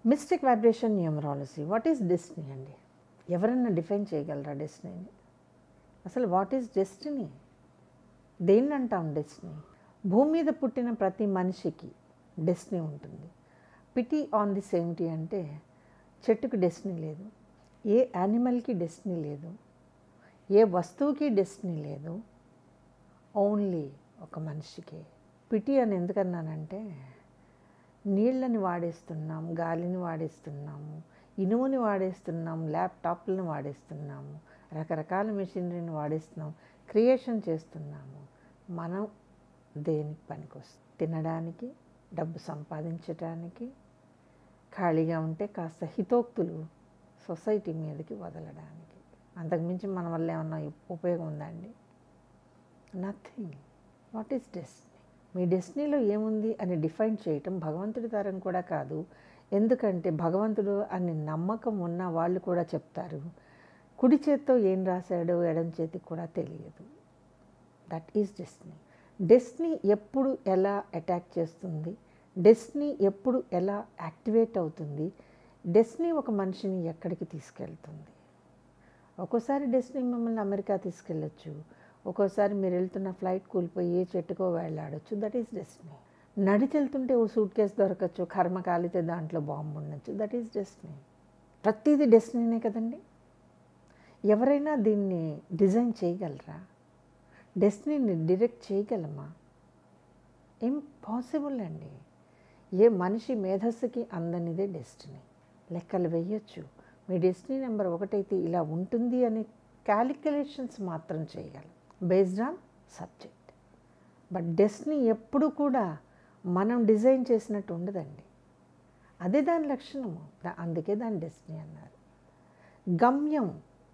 mystic vibration numerology what is destiny అండి ఎవరన్నా define చేయగలరా డెస్టినీని అసలు వాట్ ఈస్ డెస్టినీ దేన్ని అంటాం డెస్టినీ భూమి మీద పుట్టిన ప్రతి మనిషికి డెస్టినీ ఉంటుంది పిటి ఆన్ ది సేమిటీ అంటే చెట్టుకు డెస్టినీ లేదు ఏ యానిమల్కి డెస్టినీ లేదు ఏ వస్తువుకి డెస్టినీ లేదు ఓన్లీ ఒక మనిషికి పిటి అని ఎందుకన్నానంటే నీళ్ళని వాడేస్తున్నాం గాలిని వాడేస్తున్నాము ఇనుముని వాడేస్తున్నాం ల్యాప్టాప్లను వాడేస్తున్నాము రకరకాల మెషినరీని వాడేస్తున్నాం క్రియేషన్ చేస్తున్నాము మనం దేనికి పనికొస్తుంది తినడానికి డబ్బు సంపాదించడానికి ఖాళీగా ఉంటే కాస్త హితోక్తులు సొసైటీ మీదకి వదలడానికి అంతకుమించి మన వల్ల ఏమన్నా ఉపయోగం ఉందండి నథింగ్ వాట్ ఈస్ డెస్టినీ మీ డెస్టినీలో ఏముంది అని డిఫైన్ చేయటం భగవంతుడి తరం కూడా కాదు ఎందుకంటే భగవంతుడు అని నమ్మకం ఉన్న వాళ్ళు కూడా చెప్తారు కుడి చేత్తో ఏం రాశాడో ఎడం చేతికి కూడా తెలియదు దట్ ఈజ్ డెస్టినీ డెస్టినీ ఎప్పుడు ఎలా అటాక్ చేస్తుంది డెస్టినీ ఎప్పుడు ఎలా యాక్టివేట్ అవుతుంది డెస్టినీ ఒక మనిషిని ఎక్కడికి తీసుకెళ్తుంది ఒక్కోసారి డెస్టినీ మిమ్మల్ని అమెరికా తీసుకెళ్ళొచ్చు ఒక్కోసారి మీరు వెళ్తున్న ఫ్లైట్ కూలిపోయి ఏ చెట్టుకో వెళ్ళాడొచ్చు దట్ ఈస్ డెస్టినీ నడిచి వెళ్తుంటే ఓ సూట్ కేసు దొరకచ్చు కర్మ కాలితే దాంట్లో బాంబు ఉండొచ్చు దట్ ఈస్ డెస్టినీ ప్రతిదీ డెస్టినీనే కదండి ఎవరైనా దీన్ని డిజైన్ చేయగలరా డెస్టినీని డిరెక్ట్ చేయగలమా ఇంపాసిబుల్ అండి ఏ మనిషి మేధస్సుకి అందనిదే డెస్టినీ లెక్కలు వేయొచ్చు మీ డెస్టినీ నెంబర్ ఒకటైతే ఇలా ఉంటుంది అని క్యాలిక్యులేషన్స్ మాత్రం చేయగలం based on subject but destiny ఎప్పుడు కూడా మనం డిజైన్ చేసినట్టు ఉండదండి అదే దాని లక్షణము దా- అందుకే దాని డెస్టినీ అన్నారు గమ్యం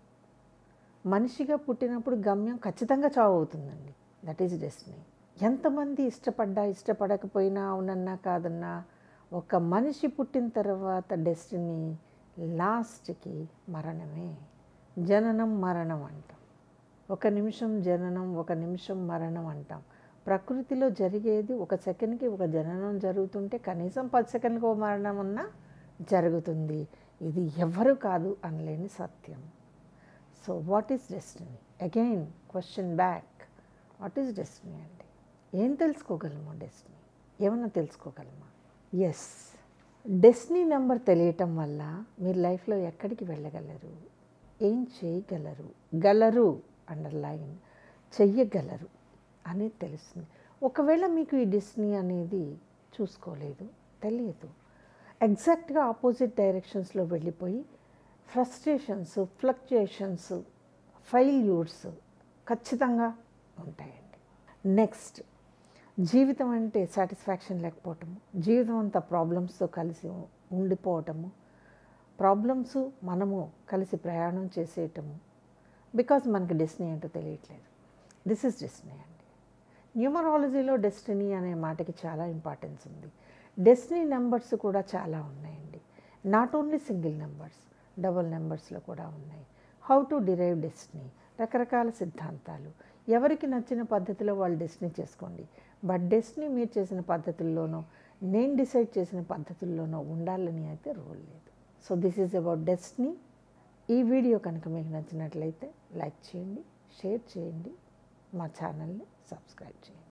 మనిషిగా పుట్టినప్పుడు గమ్యం ఖచ్చితంగా చావు అవుతుందండి దట్ ఈజ్ డెస్టినీ ఎంతమంది ఇష్టపడ్డా ఇష్టపడకపోయినా అవునన్నా కాదన్నా ఒక మనిషి పుట్టిన తర్వాత డెస్టినీ లాస్ట్కి మరణమే జననం మరణం అంటాం ఒక నిమిషం జననం ఒక నిమిషం మరణం అంటాం ప్రకృతిలో జరిగేది ఒక సెకండ్కి ఒక జననం జరుగుతుంటే కనీసం పది సెకండ్కి ఒక మరణం ఉన్నా జరుగుతుంది ఇది ఎవరు కాదు అనలేని సత్యం so what is destiny again question back what is destiny అండి ఏం తెలుసుకోగలము డెస్టినీ ఏమన్నా తెలుసుకోగలమా ఎస్ డెస్టినీ నెంబర్ తెలియటం వల్ల మీరు లైఫ్లో ఎక్కడికి వెళ్ళగలరు ఏం చేయగలరు గలరు అండర్లైన్ చెయ్యగలరు అనేది తెలుస్తుంది ఒకవేళ మీకు ఈ డెస్టినీ అనేది చూసుకోలేదు తెలియదు ఎగ్జాక్ట్గా ఆపోజిట్ డైరెక్షన్స్లో వెళ్ళిపోయి ఫ్రస్ట్రేషన్స్ ఫ్లక్చుయేషన్స్ ఫెయిల్యూర్స్ ఖచ్చితంగా ఉంటాయండి నెక్స్ట్ జీవితం అంటే సాటిస్ఫాక్షన్ లేకపోవటము జీవితం అంతా ప్రాబ్లమ్స్తో కలిసి ఉండిపోవటము ప్రాబ్లమ్స్ మనము కలిసి ప్రయాణం చేసేయటము బికాజ్ మనకి డెస్టినీ ఏంటో తెలియట్లేదు దిస్ ఇస్ డెస్టినీ అండి న్యూమరాలజీలో డెస్టినీ అనే మాటకి చాలా ఇంపార్టెన్స్ ఉంది డెస్టినీ నెంబర్స్ కూడా చాలా ఉన్నాయండి not only single numbers double నెంబర్స్లో కూడా ఉన్నాయి హౌ టు డిరైవ్ డెస్టినీ రకరకాల సిద్ధాంతాలు ఎవరికి నచ్చిన పద్ధతిలో వాళ్ళు డెస్టినీ చేసుకోండి బట్ డెస్టినీ మీరు చేసిన పద్ధతుల్లోనో నేను డిసైడ్ చేసిన పద్ధతుల్లోనో ఉండాలని అయితే రూల్ లేదు so this is about destiny ఈ వీడియో కనుక మీకు నచ్చినట్లయితే లైక్ చేయండి షేర్ చేయండి మా ఛానల్ని సబ్స్క్రైబ్ చేయండి